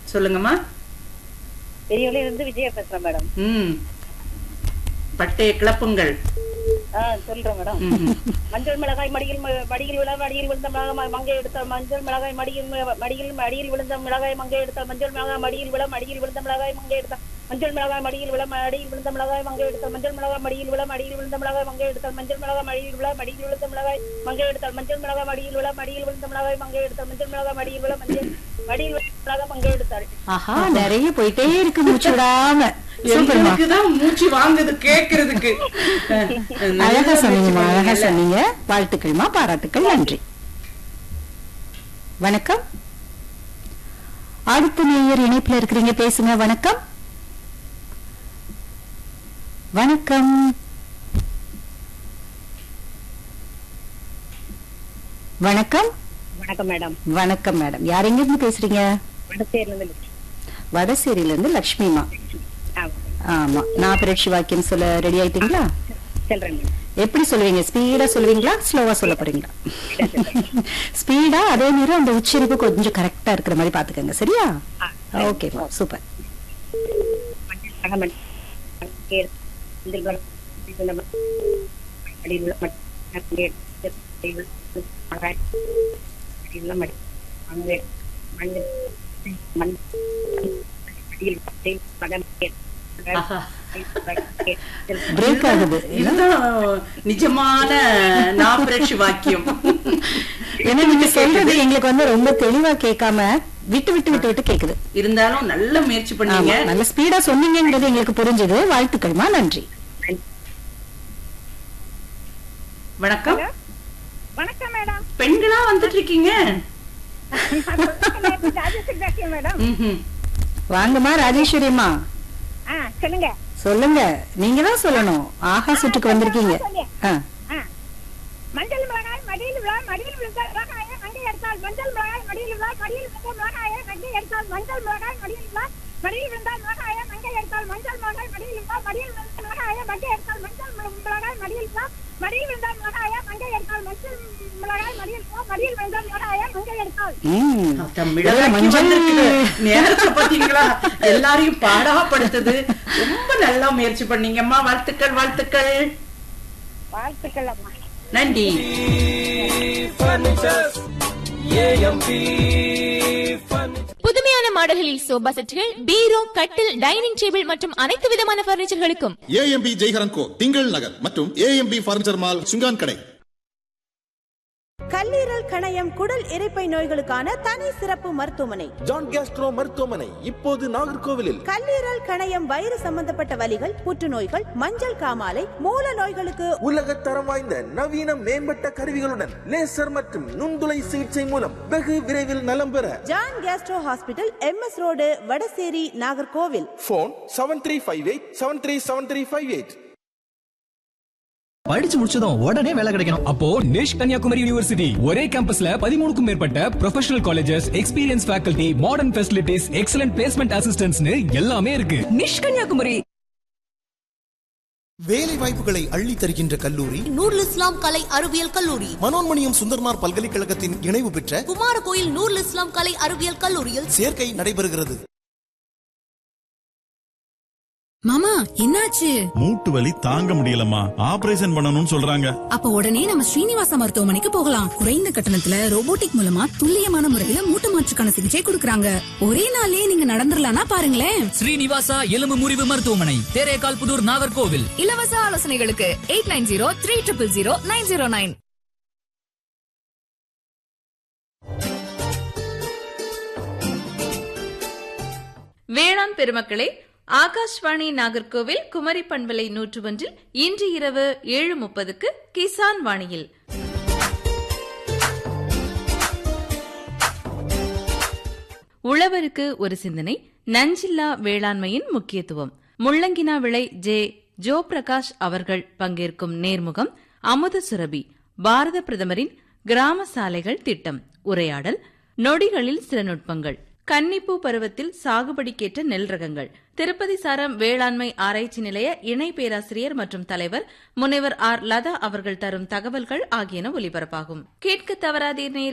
சொல்லுங்கம்மா பெரியவளே இருந்து விஜயா பேசுறேன் மேடம் ம் பட்டைய கிளப்புங்கள் ஆ சொல்றேன் மேடம் ம். மஞ்சள் மிளகாய் மடியில் ம- மடியில் விழ மடியில் விழுந்த மிளகாய் மங்கை எடுத்தால் மஞ்சள் மிளகாய் மடியில் ம- மடியில் மடியில் விழுந்த மிளகாய் மங்கை எடுத்தால் மஞ்சள் மிளகாய் மடியில் விழ மடியில் விழுந்த மிளகாய் மங்கை எடுத்தால் மஞ்சள் மிளகாய் மடியில் விழ மடியில் விழுந்த மிளகாய் மங்கை எடுத்தால் மஞ்சள் மிளகாய் மடியில் விழ மடியில் விழுந்த மிளகாய் மங்கை எடுத்தால் மஞ்சள் மிளகாய் மடியில் விழ மடியில் விழுந்த மிளகாய் மங்கை எடுத்தால் மஞ்சள் மிளகாய் மடியில் விழ மடியில் விழுந்த மிளகாய் மங்கை எடுத்தால் மஞ்சள் மிளகாய் மடியில் விழ மஞ்சள் மடியில் விழுந்த மிளகாய் மங்கை எடுத்தாள் ஆஹா நிறைய போயிட்டே இருக்கு மூச்சு விடாம சூப்பர்மா எங்களுக்கு தான் மூச்சு வாங்குது கேக்குறதுக்கு அழகா நல்லா சொன்னீங்கம்மா முயற்சி அழகா பண்ணீங்கல்ல? சொன்னீங்க வாழ்த்துக்கள்மா பாராட்டுக்கள் நன்றி வணக்கம் அடுத்த நேயர் இணைப்புல இருக்கிறீங்க பேசுங்க வணக்கம் வணக்கம் வணக்கம் வணக்கம் மேடம் வணக்கம் மேடம் யார் எங்க இருந்து பேசுறீங்க வடசேரில இருந்து வடசேரியில இருந்து லட்சுமிமா ஆ, ஆமா நான் பரீட்சை வாக்கியம் சொல்ல ரெடி ஆயிட்டீங்களா சொல்றேன் மேடம் எப்படி சொல்லுவீங்க ஸ்பீடா சொல்லுவீங்களா ஸ்லோவா சொல்ல போறீங்களா ஸ்பீடா அதே நேரம் அந்த உச்சரிப்பு கொஞ்சம் கரெக்டா இருக்கிற மாதிரி பாத்துக்கோங்க சரியா ஓகே சூப்பர் மஞ்சள் மஞ்சள் மஞ்சள் மஞ்சள் மடியில் உள்ள மட்- மஞ்சள் மடியில் உள்ள மகாய் மடியில் உள்ள மடி- மஞ்சள் மஞ்சள் மண் மடியில் பச்சை மகன் ஆஹா. பிரேக் ஆகுது இதுதான் நிஜமான நாபரட்சி வாக்கியம் ஏன்னா நீங்க சொல்றது எங்களுக்கு வந்து ரொம்ப தெளிவா கேட்காம விட்டு விட்டு விட்டு விட்டு கேக்குது இருந்தாலும் நல்ல முயற்சி பண்ணீங்க ஆமா, நல்ல ஸ்பீடா சொன்னீங்கன்றது எங்களுக்கு புரிஞ்சது வாழ்த்துக்கள்மா நன்றி வணக்கம் வணக்கம் மேடம் பெண்களா வந்துட்டு இருக்கீங்க மேடம் ம்ஹும். வாங்கம்மா ராஜேஸ்வரிம்மா ஆ சொல்லுங்க சொல்லுங்க நீங்க தான் சொல்லணும் ஆஹா சுற்றுக்கு வந்திருக்கீங்க ஆ. மஞ்சள் மிளகாய் மடியில் விழா மடியில் விழுந்த மிளகாயை மங்கை எடுத்தால் மஞ்சள் மிளகாய் மடியில் விழா மடியில் விழுந்த மிளகாயை மங்கை எடுத்தால் மஞ்சள் மிளகாய் மடியில் விழா மடியில் விழுந்த மிளகாயை மங்கை எடுத்தால் மஞ்சள் மிளகாய் மடியில் விழா மடியில் விழுந்த மிளகாயை மங்கை எடுத்தால் மஞ்சள் மிளகாய் மடியில் விழா மடியில் விழுந்த மிளகாயை மங்கை எடுத்தால் மஞ்சள் மிளகாய் மடியில் விழா மடியில் விழுந்த மிளகாயை மங்கை எடுத்தால் ம். தமிழகி மஞ்சள் வந்திருக்குது. நேரத்தை பாத்தீங்களா எல்லாரையும் பாடாப்படுத்துது ரொம்ப நல்லா முயற்சி பண்ணீங்கம்மா வாழ்த்துக்கள் வாழ்த்துக்கள் வாழ்த்துக்கள் அம்மா நன்றி புதுமையான மாடல்களில் சோபா செட்டுகள் பீரோ கட்டில் டைனிங் டேபிள் மற்றும் அனைத்து விதமான பர்னிச்சர்களுக்கும் ஏஎம்பி ஜெய்ஹரன் கோ திங்கள் நகர் மற்றும் ஏஎம்பி பர்னிச்சர் மால் சுங்கான் கடை கல்லீரல் கணையம் குடல் இரைப்பை நோய்களுக்கான தனி சிறப்பு மருத்துவமனை ஜான் கேஸ்ட்ரோ மருத்துவமனை இப்போது நாகர்கோவிலில் கல்லீரல் கணையம் வயிறு சம்பந்தப்பட்ட வலிகள் புற்றுநோய்கள் மஞ்சள் காமாலை மூல நோய்களுக்கு உலக தரம் வாய்ந்த நவீன மேம்பட்ட கருவிகளுடன் லேசர் மற்றும் நுண்துளை சிகிச்சை மூலம் வெகு விரைவில் நலம் பெற John Castro hospital M S road Vadasery Nagercoil phone seven three five eight seven three seven three five eight படிச்சு முடிச்சதும் உடனே வேலை கிடைக்கணும் அப்போ நிஷ் கன்னியாகுமரி யூனிவர்சிட்டி ஒரே கேம்பஸ்ல பதிமூணுக்கும் மேற்பட்ட professional colleges experience faculty modern facilities excellent placement அசிஸ்டன்ட்ஸ்னு எல்லாமே இருக்கு நிஷ் கன்னியாகுமரி வேலை வாய்ப்புகளை அள்ளி தருகின்ற கல்லூரி நூருல் இஸ்லாம் கலை அறிவியல் கல்லூரி மனோன்மணியம் சுந்தர்மார் பல்கலைக்கழகத்தின் இணைவு பெற்ற குமாரகோயில் நூருல் இஸ்லாம் கலை அறிவியல் கல்லூரியில் சேர்க்கை நடைபெறுகிறது மாமா என்னாச்சு மூட்டு வலி தாங்க முடியலம்மா ஆபரேஷன் பண்ணணும்னு சொல்றாங்க அப்ப உடனே நம்ம ஸ்ரீனிவாச மருத்துவமனைக்கு போகலாம் குறைந்த கட்டணத்துல ரோபோட்டிக் மூலமா துல்லியமான முறையில மூட்டு மாற்றுக்கான சிகிச்சை கொடுக்கறாங்க ஒரே நாள்லயே நீங்க நடந்துடலாம்னா பாருங்களேன் ஸ்ரீனிவாசா எலும்பு முறிவு மருத்துவமனை தேரேகால் புதூர் நாகர்கோவில் இலவச ஆலோசனைகளுக்கு eight nine zero three triple zero nine zero nine வேளாண் பெருமக்களே ஆகாஷ்வாணி நாகர்கோவில் குமரி பண்பலை நூற்று ஒன்றில் இன்று இரவு ஏழு முப்பதுக்கு கிசான் வாணியில் உழவருக்கு ஒரு சிந்தனை நஞ்சில்லா வேளாண்மையின் முக்கியத்துவம் முள்ளங்கினா விளை ஜே ஜோ பிரகாஷ் அவர்கள் பங்கேற்கும் நேர்முகம் அமுத சுரபி பாரத பிரதமரின் கிராம சாலைகள் திட்டம் உரையாடல் நொடிகளில் சில நுட்பங்கள் கன்னிப்பூ பருவத்தில் சாகுபடிக்கேற்ற நெல் ரகங்கள் திருப்பதி சாரம் வேளாண்மை ஆராய்ச்சி நிலைய இணை பேராசிரியர் மற்றும் தலைவர் முனைவர் ஆர் லதா அவர்கள் தரும் தகவல்கள் ஆகியன ஒலிபரப்பாகும் கேட்க தவறாதீர் நேயர்களே.